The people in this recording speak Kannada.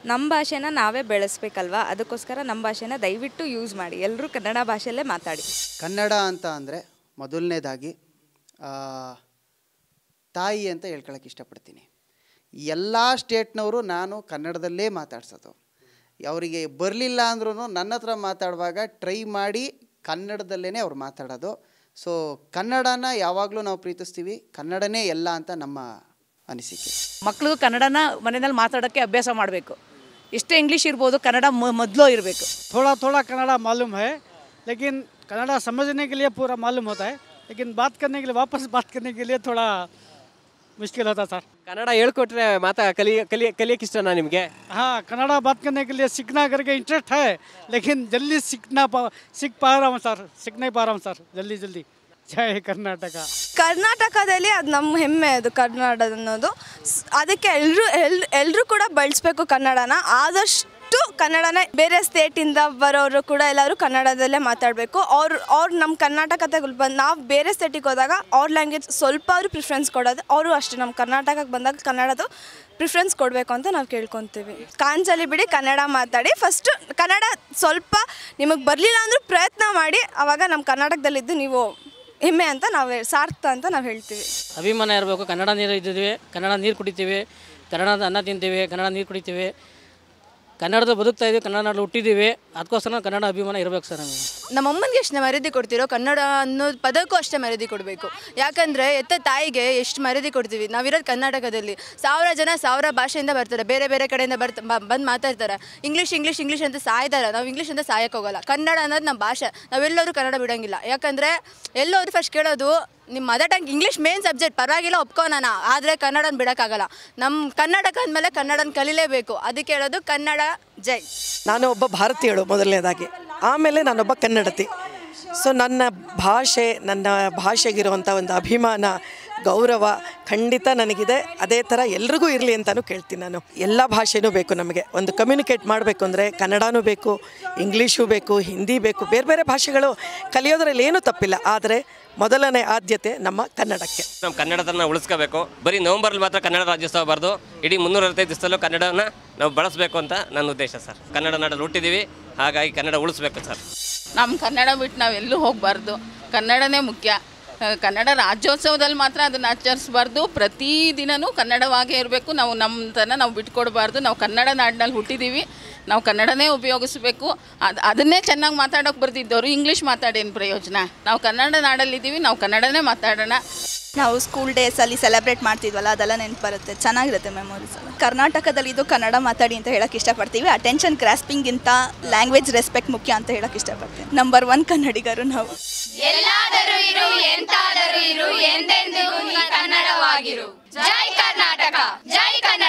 ನಮ್ಮ ಭಾಷೆನ ನಾವೇ ಬೆಳೆಸ್ಬೇಕಲ್ವಾ ಅದಕ್ಕೋಸ್ಕರ ನಮ್ಮ ಭಾಷೆನ ದಯವಿಟ್ಟು ಯೂಸ್ ಮಾಡಿ ಎಲ್ಲರೂ ಕನ್ನಡ ಭಾಷೆಯಲ್ಲೇ ಮಾತಾಡಿ ಕನ್ನಡ ಅಂತ ಅಂದರೆ ಮೊದಲನೇದಾಗಿ ತಾಯಿ ಅಂತ ಹೇಳ್ಕೊಳಕ್ಕೆ ಇಷ್ಟಪಡ್ತೀನಿ ಎಲ್ಲ ಸ್ಟೇಟ್ನವರು ನಾನು ಕನ್ನಡದಲ್ಲೇ ಮಾತಾಡ್ಸೋದು ಅವರಿಗೆ ಬರಲಿಲ್ಲ ಅಂದ್ರೂ ನನ್ನ ಹತ್ರ ಮಾತಾಡುವಾಗ ಟ್ರೈ ಮಾಡಿ ಕನ್ನಡದಲ್ಲೇ ಅವ್ರು ಮಾತಾಡೋದು ಸೊ ಕನ್ನಡನ ಯಾವಾಗಲೂ ನಾವು ಪ್ರೀತಿಸ್ತೀವಿ ಕನ್ನಡನೇ ಎಲ್ಲ ಅಂತ ನಮ್ಮ ಅನಿಸಿಕೆ ಮಕ್ಕಳು ಕನ್ನಡನ ಮನೆಯಲ್ಲಿ ಮಾತಾಡೋಕ್ಕೆ ಅಭ್ಯಾಸ ಮಾಡಬೇಕು ಎಷ್ಟೇ ಇಂಗ್ಲೀಷ್ ಇರ್ಬೋದು ಕನ್ನಡ ಮೊದಲು ಇರಬೇಕು थोड़ा थोड़ा कन्नड़ा मालूम है लेकिन कन्नड़ा समझने के लिए पूरा मालूम होता है लेकिन बात करने के लिए वापस बात करने के लिए थोड़ा मुश्किल होता सर ಕನ್ನಡ ಹೇಳ್ಕೊಟ್ರೆ ಮಾತಾ ಕಲಿ ಕಲಿ ಕಲಿಯಕ್ಕೆ ಇಷ್ಟನಾ ನಿಮಗೆ हाँ कन्नड़ा बात करने के लिए सीखना करके इंटरेस्ट है लेकिन जल्दी सीखना पा सीख पा रहा हूँ सर सीख नहीं पा रहा हूँ सर जल्दी जल्दी जय कर्नाटका ಕರ್ನಾಟಕದಲ್ಲಿ ಅದು ನಮ್ಮ ಹೆಮ್ಮೆ ಅದು ಕನ್ನಡ ಅನ್ನೋದು ಸ್- ಅದಕ್ಕೆ ಎಲ್ಲರೂ ಎಲ್ ಎಲ್ಲರೂ ಕೂಡ ಬಳಸಬೇಕು ಕನ್ನಡನ ಆದಷ್ಟು ಕನ್ನಡನ ಬೇರೆ ಸ್ಟೇಟಿಂದ ಬರೋರು ಕೂಡ ಎಲ್ಲರೂ ಕನ್ನಡದಲ್ಲೇ ಮಾತಾಡಬೇಕು ಅವ್ರು ಅವ್ರು ನಮ್ಮ ಕರ್ನಾಟಕದಾಗ ಬಂದು ನಾವು ಬೇರೆ ಸ್ಟೇಟಿಗೆ ಹೋದಾಗ ಅವ್ರ ಲ್ಯಾಂಗ್ವೇಜ್ ಸ್ವಲ್ಪ ಅವರು ಪ್ರಿಫ್ರೆನ್ಸ್ ಕೊಡೋದು ಅವರು ಅಷ್ಟೇ ನಮ್ಮ ಕರ್ನಾಟಕಕ್ಕೆ ಬಂದಾಗ ಕನ್ನಡದು ಪ್ರಿಫ್ರೆನ್ಸ್ ಕೊಡಬೇಕು ಅಂತ ನಾವು ಕೇಳ್ಕೊತೀವಿ ಕಾಂಚಲಿ ಬಿಡಿ ಕನ್ನಡ ಮಾತಾಡಿ ಫಸ್ಟು ಕನ್ನಡ ಸ್ವಲ್ಪ ನಿಮಗೆ ಬರಲಿಲ್ಲ ಅಂದರೂ ಪ್ರಯತ್ನ ಮಾಡಿ ಆವಾಗ ನಮ್ಮ ಕರ್ನಾಟಕದಲ್ಲಿದ್ದು ನೀವು ಹೆಮ್ಮೆ ಅಂತ ನಾವು ಹೇಳ್- ಸಾರ್ಥ ಅಂತ ನಾವು ಹೇಳ್ತೀವಿ ಅಭಿಮಾನ ಇರಬೇಕು ಕನ್ನಡ ನೀರು ಇದ್ದಿದ್ದೀವಿ ಕನ್ನಡ ನೀರು ಕುಡಿತೀವಿ ಕನ್ನಡದ ಅನ್ನ ತಿಂತೀವಿ ಕನ್ನಡ ನೀರು ಕುಡಿತೀವಿ ಕನ್ನಡದ ಬದುಕ್ತಾ ಇದ್ದೀವಿ ಕನ್ನಡ ನಾಡು ಹುಟ್ಟಿದ್ದೀವಿ ಅದಕ್ಕೋಸ್ಕರ ಕನ್ನಡ ಅಭಿಮಾನ ಇರಬೇಕು ಸರ್ ನಮಗೆ ನಮ್ಮಮ್ಮನಿಗೆ ಎಷ್ಟು ಮರ್ಯಾದೆ ಕೊಡ್ತಿರೋ ಕನ್ನಡ ಅನ್ನೋ ಪದಕ್ಕೂ ಅಷ್ಟೇ ಮರ್ಯಾದೆ ಕೊಡಬೇಕು ಯಾಕಂದರೆ ಎತ್ತ ತಾಯಿಗೆ ಎಷ್ಟು ಮರ್ಯಾದೆ ಕೊಡ್ತೀವಿ ನಾವಿರೋದು ಕರ್ನಾಟಕದಲ್ಲಿ ಸಾವಿರ ಜನ ಸಾವಿರ ಭಾಷೆಯಿಂದ ಬರ್ತಾರೆ ಬೇರೆ ಬೇರೆ ಕಡೆಯಿಂದ ಬರ್ತ ಬಂದು ಮಾತಾಡ್ತಾರೆ ಇಂಗ್ಲೀಷ್ ಇಂಗ್ಲೀಷ್ ಇಂಗ್ಲೀಷ್ ಅಂತ ಸಾಯ್ತಾರೆ ನಾವು ಇಂಗ್ಲೀಷ್ ಅಂತ ಸಾಯಕ್ಕೆ ಹೋಗಲ್ಲ ಕನ್ನಡ ಅನ್ನೋದು ನಮ್ಮ ಭಾಷೆ ನಾವೆಲ್ಲರೂ ಕನ್ನಡ ಬಿಡೋಂಗಿಲ್ಲ ಯಾಕಂದರೆ ಎಲ್ಲೋದ್ರು ಫಸ್ಟ್ ಕೇಳೋದು ನಿಮ್ಮ mother tongue English main subject ಪರವಾಗಿಲ್ಲ ಒಪ್ಕೊಳೋಣ ಆದರೆ ಕನ್ನಡನ ಬಿಡೋಕ್ಕಾಗಲ್ಲ ನಮ್ಮ ಕರ್ನಾಟಕ ಅಂದಮೇಲೆ ಕನ್ನಡನ ಕಲೀಲೇಬೇಕು ಅದಕ್ಕೆ ಹೇಳೋದು ಕನ್ನಡ ಜೈ ನಾನು ಒಬ್ಬ ಭಾರತೀಯಳು ಮೊದಲನೇದಾಗಿ ಆಮೇಲೆ ನಾನೊಬ್ಬ ಕನ್ನಡತಿ ಸೊ ನನ್ನ ಭಾಷೆ ನನ್ನ ಭಾಷೆಗಿರುವಂಥ ಒಂದು ಅಭಿಮಾನ ಗೌರವ ಖಂಡಿತ ನನಗಿದೆ ಅದೇ ಥರ ಎಲ್ರಿಗೂ ಇರಲಿ ಅಂತಲೂ ಕೇಳ್ತೀನಿ ನಾನು ಎಲ್ಲ ಭಾಷೆನೂ ಬೇಕು ನಮಗೆ ಒಂದು ಕಮ್ಯುನಿಕೇಟ್ ಮಾಡಬೇಕು ಅಂದರೆ ಕನ್ನಡನೂ ಬೇಕು ಇಂಗ್ಲೀಷು ಬೇಕು ಹಿಂದಿ ಬೇಕು ಬೇರೆ ಬೇರೆ ಭಾಷೆಗಳು ಕಲಿಯೋದ್ರಲ್ಲಿ ಏನೂ ತಪ್ಪಿಲ್ಲ ಆದರೆ ಮೊದಲನೇ ಆದ್ಯತೆ ನಮ್ಮ ಕನ್ನಡಕ್ಕೆ ನಮ್ಮ ಕನ್ನಡದನ್ನ ಉಳಿಸ್ಕೋಬೇಕು ಬರೀ ನವಂಬರಲ್ಲಿ ಮಾತ್ರ ಕನ್ನಡ ರಾಜ್ಯೋತ್ಸವ ಬಾರ್ದು ಇಡೀ ಮುನ್ನೂರ ಅರವತ್ತೈದು ದಿವಸದಲ್ಲೂ ಕನ್ನಡನ ನಾವು ಬಳಸಬೇಕು ಅಂತ ನನ್ನ ಉದ್ದೇಶ ಸರ್ ಕನ್ನಡ ನಾಡಲ್ಲಿ ಹುಟ್ಟಿದ್ದೀವಿ ಹಾಗಾಗಿ ಕನ್ನಡ ಉಳಿಸ್ಬೇಕು ಸರ್ ನಮ್ಮ ಕನ್ನಡ ಬಿಟ್ಟು ನಾವೆಲ್ಲೂ ಹೋಗಬಾರ್ದು ಕನ್ನಡನೇ ಮುಖ್ಯ ಆ, ಕನ್ನಡ ರಾಜ್ಯೋತ್ಸವದಲ್ಲಿ ಮಾತ್ರ ಅದನ್ನು ಆಚರಿಸ್ಬಾರ್ದು ಪ್ರತಿ ದಿನವೂ ಕನ್ನಡವಾಗೇ ಇರಬೇಕು ನಾವು ನಮ್ಮ ತನ ನಾವು ಬಿಟ್ಕೊಡ್ಬಾರ್ದು ನಾವು ಕನ್ನಡ ನಾಡಿನಲ್ಲಿ ಹುಟ್ಟಿದ್ದೀವಿ ನಾವು ಕನ್ನಡನೇ ಉಪಯೋಗಿಸ್ಬೇಕು ಅದು ಅದನ್ನೇ ಚೆನ್ನಾಗಿ ಮಾತಾಡೋಕೆ ಬರ್ತಿದ್ದವರು ಇಂಗ್ಲೀಷ್ ಮಾತಾಡೇನು ಪ್ರಯೋಜನ ನಾವು ಕನ್ನಡ ನಾಡಲ್ಲಿದ್ದೀವಿ ನಾವು ಕನ್ನಡನೇ ಮಾತಾಡೋಣ ನಾವು ಸ್ಕೂಲ್ ಡೇಸಲ್ಲಿ ಸೆಲೆಬ್ರೇಟ್ ಮಾಡ್ತಿದ್ವಲ್ಲ ಅದೆಲ್ಲ ನೆನಪು ಬರುತ್ತೆ ಚೆನ್ನಾಗಿರುತ್ತೆ ಮೆಮೊರೀಸ್ ಎಲ್ಲ ಕರ್ನಾಟಕದಲ್ಲಿ ಇದು ಕನ್ನಡ ಮಾತಾಡಿ ಅಂತ ಹೇಳಕ್ಕೆ ಇಷ್ಟಪಡ್ತೀವಿ ಅಟೆನ್ಷನ್ ಗ್ರಾಸ್ಪಿಂಗಿಂತ ಲ್ಯಾಂಗ್ವೇಜ್ ರೆಸ್ಪೆಕ್ಟ್ ಮುಖ್ಯ ಅಂತ ಹೇಳಕ್ಕೆ ಇಷ್ಟಪಡ್ತೀನಿ ನಂಬರ್ ಒನ್ ಕನ್ನಡಿಗರು ನಾವು ಎಲ್ಲಾದರೂ ಇರು ಎಂತಾದರೂ ಇರು ಎಂದೆಂದಿಗೂ ನೀ ಕನ್ನಡವಾಗಿರು ಜೈ ಕರ್ನಾಟಕ ಜೈ ಕನ್ನಡ